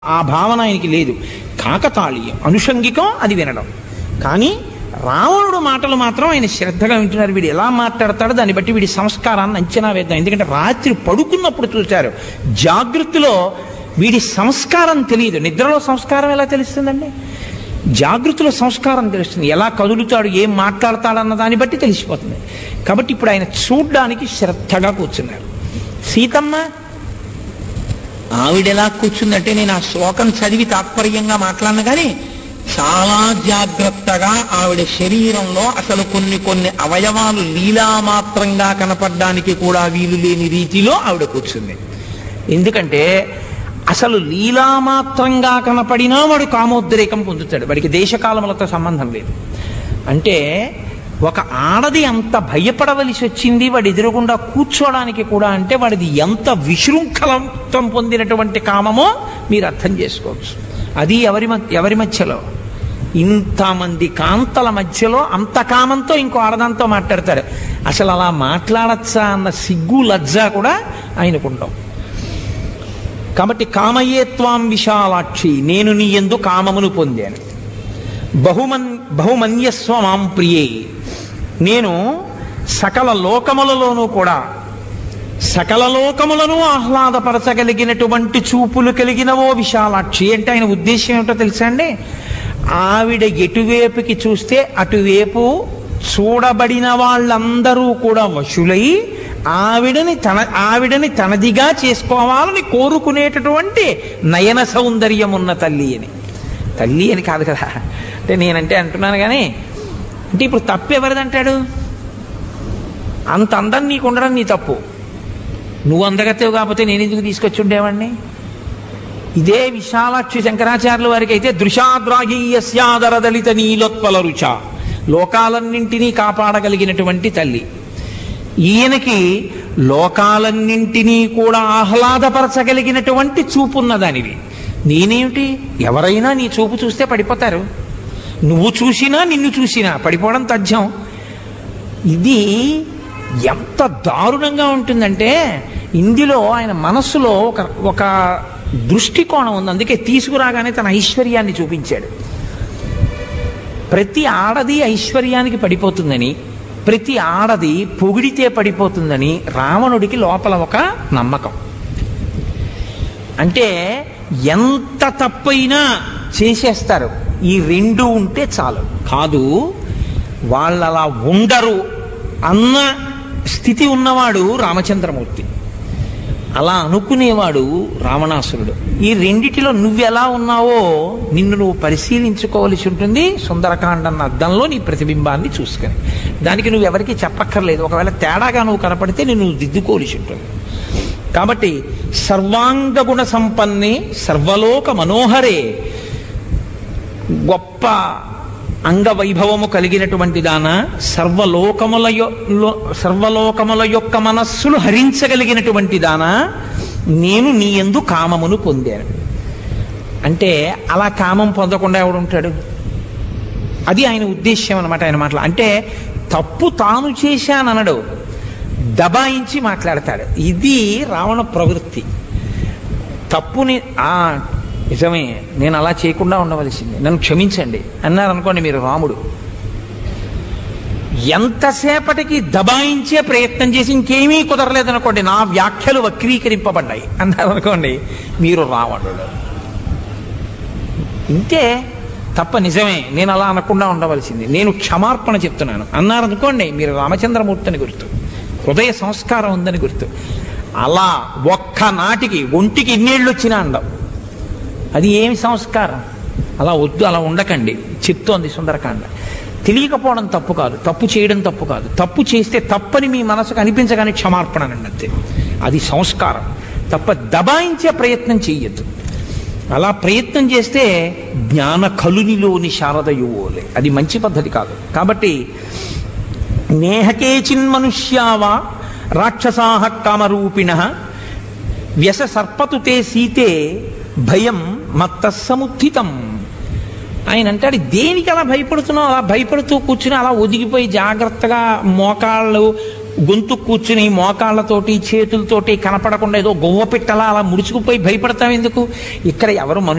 ఆ భావన ఆయనకి లేదు కాకతాళీయం అనుషంగికం అది వినడం కానీ రావణుడు మాటలు మాత్రం ఆయన శ్రద్ధగా వింటున్నారు వీడు ఎలా మాట్లాడతాడో దాన్ని బట్టి వీడి సంస్కారాన్ని అంచనా వేద్దాం ఎందుకంటే రాత్రి పడుకున్నప్పుడు చూశారు జాగృతిలో వీడి సంస్కారం తెలియదు నిద్రలో సంస్కారం ఎలా తెలుస్తుందండి జాగృతిలో సంస్కారం తెలుస్తుంది ఎలా కదులుతాడు ఏం మాట్లాడతాడన్న దాన్ని బట్టి తెలిసిపోతుంది కాబట్టి ఇప్పుడు ఆయన చూడ్డానికి శ్రద్ధగా కూర్చున్నారు సీతమ్మ ఆవిడ ఎలా కూర్చుందంటే నేను ఆ శ్లోకం చదివి తాత్పర్యంగా మాట్లాడిన కానీ చాలా జాగ్రత్తగా ఆవిడ శరీరంలో అసలు కొన్ని కొన్ని అవయవాలు లీలామాత్రంగా కనపడడానికి కూడా వీలు లేని రీతిలో ఆవిడ కూర్చుంది ఎందుకంటే అసలు లీలామాత్రంగా కనపడినా వాడు కామోద్రేకం పొందుతాడు వాడికి దేశకాలములతో సంబంధం లేదు అంటే ఒక ఆడది అంత భయపడవలసి వచ్చింది వాడి ఎదురుగుండా కూర్చోడానికి కూడా అంటే వాడిది ఎంత విశృంఖలత్వం పొందినటువంటి కామమో మీరు అర్థం చేసుకోవచ్చు అది ఎవరి మ- ఎవరి మధ్యలో ఇంతమంది కాంతల మధ్యలో అంత కామంతో ఇంకో ఆడదాంతో మాట్లాడతాడు అసలు అలా మాట్లాడచ్చా అన్న సిగ్గు లజ్జ కూడా ఆయనకుంటాం కాబట్టి కామయేత్వాం విశాలాక్షి నేను నీ ఎందు కామమును పొందాను బహుమన్ బహుమన్యస్వ మాం ప్రియే నేను సకల లోకములలోనూ కూడా సకల లోకములను ఆహ్లాదపరచగలిగినటువంటి చూపులు కలిగినవో విశాలాక్షి అంటే ఆయన ఉద్దేశం ఏమిటో తెలుసా అండి ఆవిడ ఎటువైపుకి చూస్తే అటువైపు చూడబడిన వాళ్ళందరూ కూడా వశులై ఆవిడని తన ఆవిడని తనదిగా చేసుకోవాలని కోరుకునేటటువంటి నయన సౌందర్యం ఉన్న తల్లి అని తల్లి అని కాదు కదా అంటే నేనంటే అంటున్నాను కానీ అంటే ఇప్పుడు తప్పు ఎవరిదంటాడు అంత అందం నీకు ఉండడం నీ తప్పు నువ్వు అందగత్తేవు కాకపోతే నేను ఎందుకు తీసుకొచ్చి ఉండేవాడిని ఇదే విశాలాక్షి శంకరాచార్యుల వారికి అయితే దృశాద్రాగీయస్యాదర దళిత నీలోత్పల రుచ లోకాలన్నింటినీ కాపాడగలిగినటువంటి తల్లి ఈయనకి లోకాలన్నింటినీ కూడా ఆహ్లాదపరచగలిగినటువంటి చూపున్నదానివి నేనేమిటి ఎవరైనా నీ చూపు చూస్తే పడిపోతారు నువ్వు చూసినా నిన్ను చూసినా పడిపోవడం తథ్యం ఇది ఎంత దారుణంగా ఉంటుందంటే ఇందులో ఆయన మనస్సులో ఒక ఒక దృష్టికోణం ఉంది అందుకే తీసుకురాగానే తన ఐశ్వర్యాన్ని చూపించాడు ప్రతి ఆడది ఐశ్వర్యానికి పడిపోతుందని ప్రతి ఆడది పొగిడితే పడిపోతుందని రావణుడికి లోపల ఒక నమ్మకం అంటే ఎంత తప్పైనా చేసేస్తారు ఈ రెండు ఉంటే చాలు కాదు వాళ్ళు అలా ఉండరు అన్న స్థితి ఉన్నవాడు రామచంద్రమూర్తి అలా అనుకునేవాడు రావణాసురుడు ఈ రెండిటిలో నువ్వెలా ఉన్నావో నిన్ను నువ్వు పరిశీలించుకోవలసి ఉంటుంది సుందరకాండ అన్న అద్దంలో నీ ప్రతిబింబాన్ని చూసుకొని దానికి నువ్వు ఎవరికి చెప్పక్కర్లేదు ఒకవేళ తేడాగా నువ్వు కనపడితే నిన్ను నువ్వు దిద్దుకోవలసి ఉంటుంది కాబట్టి సర్వాంగ గుణ సంపన్నే సర్వలోక మనోహరే గొప్ప అంగవైభవము కలిగినటువంటి దాన సర్వలోకముల యొ- లో- సర్వలోకముల యొక్క మనస్సులు హరించగలిగినటువంటి దాన నేను నీ ఎందు కామమును పొందాను అంటే అలా కామం పొందకుండా ఎవడుంటాడు అది ఆయన ఉద్దేశ్యం అనమాట ఆయన మాటలు అంటే తప్పు తాను చేశాననడు దబాయించి మాట్లాడతాడు ఇది రావణ ప్రవృత్తి తప్పుని ఆ నిజమే నేను అలా చేయకుండా ఉండవలసింది నన్ను క్షమించండి అన్నారు అనుకోండి మీరు రాముడు ఎంతసేపటికి దబాయించే ప్రయత్నం చేసి ఇంకేమీ కుదరలేదనుకోండి నా వ్యాఖ్యలు వక్రీకరింపబడ్డాయి అన్నారు అనుకోండి మీరు రావణుడు ఇంతే తప్ప నిజమే నేను అలా అనకుండా ఉండవలసింది నేను క్షమార్పణ చెప్తున్నాను అన్నారు అనుకోండి మీరు రామచంద్రమూర్తిని గుర్తు హృదయ సంస్కారం ఉందని గుర్తు అలా ఒక్క నాటికి ఒంటికి ఇన్నేళ్ళు వచ్చినా అండవు అది ఏమి సంస్కారం అలా వద్దు అలా ఉండకండి చెప్తోంది సుందరకాండ తెలియకపోవడం తప్పు కాదు తప్పు చేయడం తప్పు కాదు తప్పు చేస్తే తప్పని మీ మనసుకు అనిపించగానే క్షమార్పణ అనండి అంతే అది సంస్కారం తప్ప దబాయించే ప్రయత్నం చెయ్యొద్దు అలా ప్రయత్నం చేస్తే జ్ఞాన కలునిలోని శారదయువోలే అది మంచి పద్ధతి కాదు కాబట్టి నేహకే చిన్మనుష్యావా రాక్షసాహ కామరూపిణ వ్యస సర్పతు తే సీతే భయం మత్త సముత్థితం ఆయన అంటాడు దేనికి అలా భయపడుతున్నావు అలా భయపడుతూ కూర్చుని అలా ఒదిగిపోయి జాగ్రత్తగా మోకాళ్ళు గొంతు కూర్చుని మోకాళ్ళతోటి చేతులతోటి కనపడకుండా ఏదో గొవ్వ పిట్టలా అలా ముడుచుకుపోయి భయపడతాం ఎందుకు ఇక్కడ ఎవరు మనుషులు